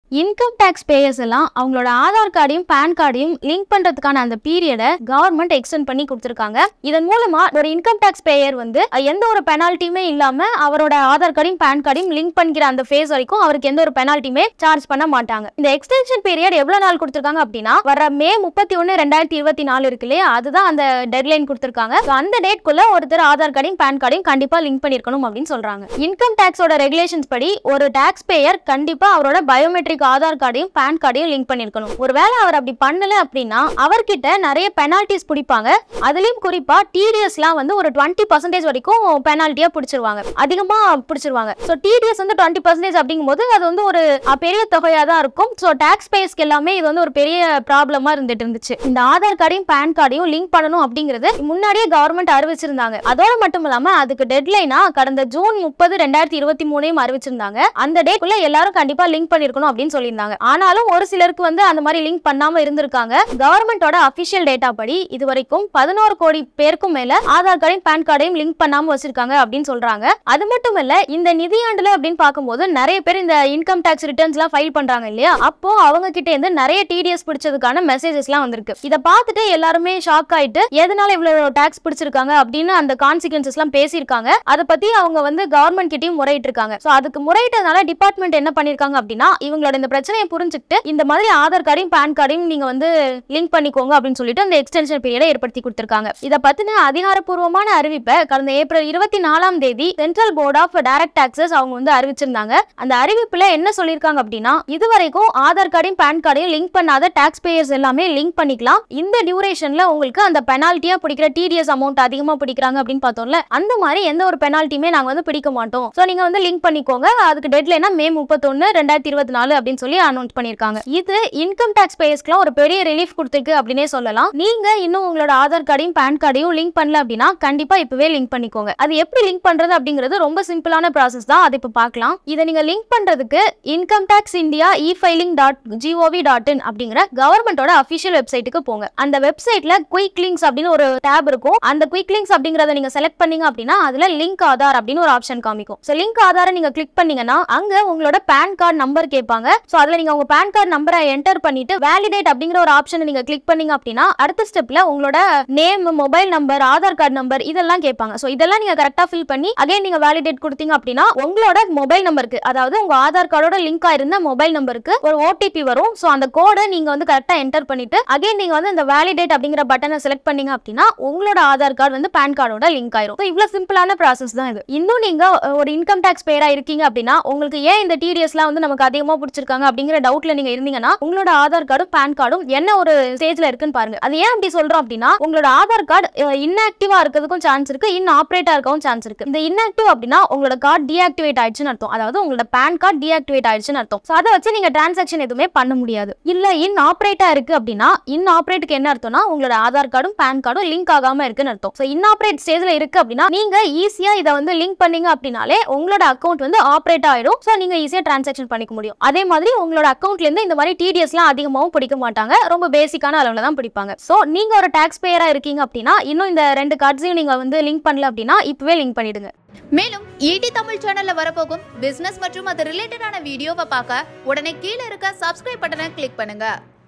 income tax taxpayers எல்லாம் அவங்களோட ஆதார் கார்டையும் பேன் கார்டையும் லிங்க் பண்றதுக்கான அந்த பீரியடை கவர்மெண்ட் எக்ஸ்டெண்ட் பண்ணி கொடுத்துருக்காங்க இதன் மூலமா ஒரு இன்கம் டேக்ஸ் பேயர் வந்து அஹ், எந்த ஒரு பெனால்ட்டியுமே இல்லாம அவரோட ஆதார் கார்டையும் பேன் கார்டையும் லிங்க் பண்ணிக்கிற அந்த ஃபேஸ் வரைக்கும் அவருக்கு எந்த ஒரு பெனால்ட்டியுமே சார்ஜ் பண்ண மாட்டாங்க இந்த எக்ஸ்டென்ஷன் பீரியட் எவ்வளவு நாள் கொடுத்துருக்காங்க அப்படின்னா வர மே முப்பத்தி ஒன்னு ரெண்டாயிரத்தி இருபத்தி நாலு இருக்கு இல்லையா அதுதான் அந்த டெட்லைன் கொடுத்துருக்காங்க So, அந்த டேட்குள்ள ஒருத்தர் ஆதார் கார்டையும் பேன் கார்டையும் கண்டிப்பா லிங்க் பண்ணிருக்கணும் அப்படின்னு சொல்றாங்க இன்கம் டேக்ஸோட ரெகுலேஷன்ஸ் படி ஒரு டாக்ஸ் பேயர் கண்டிப்பா அவரோட பயோமெட்ரிக் ஆதார் கார்டையும் பேன் கார்டையும் லிங்க் பண்ணிருக்கணும் ஒருவேளை அவர் அப்படி பண்ணல அப்படின்னா அவர்கிட்ட நிறைய பெனால்டிஸ் பிடிப்பாங்க அதுலயும் குறிப்பா டிடிஎஸ்லாம் வந்து ஒரு டுவெண்ட்டி பர்சன்டேஜ் வரைக்கும் பெனால்ட்டியா பிடிச்சிருவாங்க அதிகமா பிடிச்சிருவாங்க ஸோ டிடிஎஸ் வந்து டுவெண்ட்டி பர்சன்டேஜ் அப்படிங்கும்போது அது வந்து ஒரு அஹ், பெரிய தொகையா தான் இருக்கும் ஸோ டாக்ஸ் பேஸ்க்கு எல்லாமே இது வந்து ஒரு பெரிய ப்ராப்ளமா இருந்துட்டு இருந்துச்சு இந்த ஆதார் கார்டையும் பேன் கார்டையும் லிங்க் பண்ணணும் அப்படிங்கிறது முன்னாடியே கவர்மெண்ட் அறிவிச்சிருந்தாங்க அதோட மட்டும் இல்லாம அதுக்கு டெட்லைனா கடந்த ஜூன் முப்பது ரெண்டாயிரத்தி இருபத்தி மூணையும் அறிவிச்சிருந்தாங்க அந்த டேக்குள்ள எல்லாரும் கண்டிப்பா லிங்க் பண்ணிருக்கணும் அப்படின்னு சொல்லியிருந்தாங்க ஆனாலும் ஒரு சிலருக்கு வந்து அந்த மாதிரி லிங்க் பண்ணாம இருந்திருக்காங்க கவர்மெண்டோட அபிஷியல் டேட்டா படி இது வரைக்கும் பதினோரு கோடி பேருக்கும் மேல ஆதார் கார்டையும் பேன் கார்டையும் லிங்க் பண்ணாம வச்சிருக்காங்க அப்படின்னு சொல்றாங்க அது மட்டும் இல்ல இந்த நிதியாண்டுல அப்படின்னு பார்க்கும்போது நிறைய பேர் இந்த இன்கம் டேக்ஸ் ரிட்டர்ன்ஸ் எல்லாம் ஃபைல் பண்றாங்க இல்லையா அப்போ அவங்க கிட்ட இருந்து நிறைய டிடிஎஸ் பிடிச்சதுக்கான மெசேஜஸ் எல்லாம் வந்திருக்கு இதை பார்த்துட்டு எல்லாருமே ஷாக் ஆயிட்டு எதனால இவ்வளவு டாக்ஸ் பிடிச்சிருக்காங்க அப்படின்னு அந்த கான்சிக்வன்சஸ் எல்லாம் பேசியிருக்காங்க அதை பத்தி அவங்க வந்து கவர்மெண்ட் கிட்டயும் முறையிட்டு இருக்காங்க சோ அதுக்கு முறையிட்டதுனால டிபார்ட்மெண்ட் என்ன பண்ணிருக்காங்க அப்படின்னா இவங்களோட இந்த பிரச்சனையை புரிஞ்சுக்கிட்டு இந்த மாதிரி ஆதார் கார்டையும் பேன் கார்டையும் நீங்க வந்து லிங்க் பண்ணிக்கோங்க அப்படின்னு சொல்லிட்டு அந்த எக்ஸ்டென்ஷன் பீரியடை ஏற்படுத்தி கொடுத்திருக்காங்க இதை பத்தின அதிகாரப்பூர்வமான அறிவிப்பை கடந்த ஏப்ரல் இருபத்தி நாலாம் தேதி central board of direct taxes அவங்க வந்து அறிவிச்சிருந்தாங்க அந்த அறிவிப்புல என்ன சொல்லியிருக்காங்க அப்படின்னா இதுவரைக்கும் ஆதார் கார்டையும் பேன் கார்டையும் லிங்க் பண்ணாத டாக்ஸ் பேயர்ஸ் எல்லாமே லிங்க் பண்ணிக்கலாம் இந்த டியூரேஷன்ல உங்களுக்கு அந்த பெனால்ட்டியா பிடிக்கிற டிடிஎஸ் அமௌண்ட் அதிகமா பிடிக்கிறாங்க அப்படின்னு பார்த்தோம்ல அந்த மாதிரி எந்த ஒரு பெனால்ட்டியுமே நாங்க வந்து பிடிக்க மாட்டோம் சோ நீங்க வந்து லிங்க் பண்ணிக்கோங்க அதுக்கு டெட்லைனா மே முப்பத்தொன்னு ரெண்டாயிரத்தி இருபத்தி நாலு அப்படின்னு சொல்லி அனௌன்ஸ் பண்ணிருக்காங்க இது இன்கம் டாக்ஸ் பேயர்ஸ்க்குலாம் ஒரு பெரிய ரிலீஃப் கொடுத்துருக்கு அப்படின்னே சொல்லலாம் நீங்க இன்னும் உங்களோட ஆதார் கார்டையும் பேன் கார்டையும் லிங்க் பண்ணல அப்படின்னா கண்டிப்பா இப்பவே லிங்க் பண்ணிக்கோங்க அது எப்படி லிங்க் பண்றது அப்படிங்கிறது ரொம்ப சிம்பிளான ப்ராசஸ் தான் அதை இப்போ பார்க்கலாம் இதை நீங்க லிங்க் பண்றதுக்கு income tax India e filing dot gov dot in அப்படிங்கிற கவர்மெண்டோட அஃபிஷியல் வெப்சைட்டுக்கு போங்க அந்த வெப்சைட்ல குயிக் லிங்க்ஸ் அப்படின்னு ஒரு டேப் இருக்கும் அந்த குயிக் லிங்க்ஸ் அப்படிங்கறத நீங்க செலக்ட் பண்ணீங்க அப்படின்னா அதுல லிங்க் ஆதார் அப்படின்னு ஒரு ஆப்ஷன் காமிக்கும் ஸோ லிங்க் ஆதாரை நீங்க கிளிக் பண்ணீங்கன்னா அங்க உங்களோட பேன் கார்டு நம்பர் கேட்பாங்க ஸோ அதுல நீங்க உங்க பேன் கார்டு நம்பரை என்டர் பண்ணிட்டு வேலிடேட் அப்படிங்கிற ஒரு ஆப்ஷனை நீங்க கிளிக் பண்ணீங்க அப்படின்னா அடுத்த ஸ்டெப்ல உங்களோட name mobile number Aadhaar card number இதெல்லாம் கேட்பாங்க ஸோ இதெல்லாம் நீங்க கரெக்டா ஃபில் பண்ணி அகைன் நீங்க வேலிடேட் கொடுத்தீங்க அப்படின்னா உங்களோட மொபைல் நம்பருக்கு அதாவது உங்க ஆதார் கார்டோட லிங்க் ஆயிருந்த மொபைல் நம்பருக்கு ஒரு ஓடிபி வரும் ஸோ அந்த கோடை நீங்க வந்து கரெக்டா என்டர் பண்ணிட்டு அகைன் நீங்க வந்து இந்த வேலிடேட் அப்படிங்கிற பட்டனை செலக்ட் பண்ணீங்க அப்படின்னா உங்களோட ஆதார் கார்டு வந்து பேன் கார்டோட லிங்க் ஆயிரும் ஸோ இவ்வளவு சிம்பிளான ப்ராசஸ் தான் இது இன்னும் நீங்க அஹ், ஒரு இன்கம் டேக்ஸ் பேரா இருக்கீங்க அப்படின்னா உங்களுக்கு ஏன் இந்த டிடிஎஸ்லாம் வந்து நமக்கு அதிகமா பிடிச்சிருக்காங்க அப்படிங்கிற டவுட்ல நீங்க இருந்தீங்கன்னா உங்களோட ஆதார் கார்டும் பேன் கார்டும் என்ன ஒரு ஸ்டேஜ்ல இருக்குன்னு பாருங்க அது ஏன் அப்படி சொல்றோம் அப்படின்னா உங்களோட ஆதார் கார்டு இன்ஆக்டிவா இருக்கிறதுக்கும் சான்ஸ் இருக்கு இன் ஆப்ரேட்டா இருக்கவும் சான்ஸ் இருக்கு இந்த இன்ஆக்டிவ் அப்படின்னா உங்களோட கார்டு டீஆக்டிவேட் ஆயிடுச்சுன்னு அர்த்தம் அதாவது உங்களோட பேன் கார்டு டீஆக்டிவேட் ஆயிடுச்சுன்னு அர்த்தம் ஸோ அதை வச்சு நீங்க டிரான்சாக்ஷன் எதுவுமே பண்ண முடியாது இல்ல இன் ஆப்ரேட்டா இருக்கு அப்படின்னா இன் ஆப்ரேட்டுக்கு என்ன அர்த்தம்னா உங்களோட ஆதார் கார்டும் பேன் கார்டும் லிங்க் ஆகாம இருக்குன்னு அர்த்தம் ஸோ இன் ஆப்ரேட் ஸ்டேஜ்ல இருக்கு அப்படின்னா நீங்க ஈஸியா இதை வந்து லிங்க் பண்ணீங்க அப்படின்னாலே உங்களோட அக்கௌண்ட் வந்து ஆப்ரேட் ஆயிடும் ஸோ நீங்க ஈஸியா டிரான்சாக்ஷன் பண்ணிக்க முடியும் அதே மாதிரி உங்களோட அக்கௌண்ட்ல இருந்து இந்த மாதிரி டிடிஎஸ்லாம் அதிகமாகவும் பிடிக்க மாட்டாங்க ரொம்ப பேசிக்கான அளவுல தான் பிடிப்பாங்க ஸோ நீங்க ஒரு டாக்ஸ் பேயரா இருக்கீங்க அப்படின்னா இன்னும் இந்த ரெண்டு கார்ட்ஸையும் நீங்க வந்து லிங்க் பண்ணல அப்படின்னா இப்பவே லிங்க் பண்ணிடுங்க மேலும் ஈடி தமிழ் சேனல்ல வரப்போகும் பிசினஸ் மற்றும் அது ரிலேட்டடான வீடியோவை பார்க்க உடனே கீழே இருக்க சப்ஸ்கிரைப் பட்டனை கிளிக் பண்ணுங்க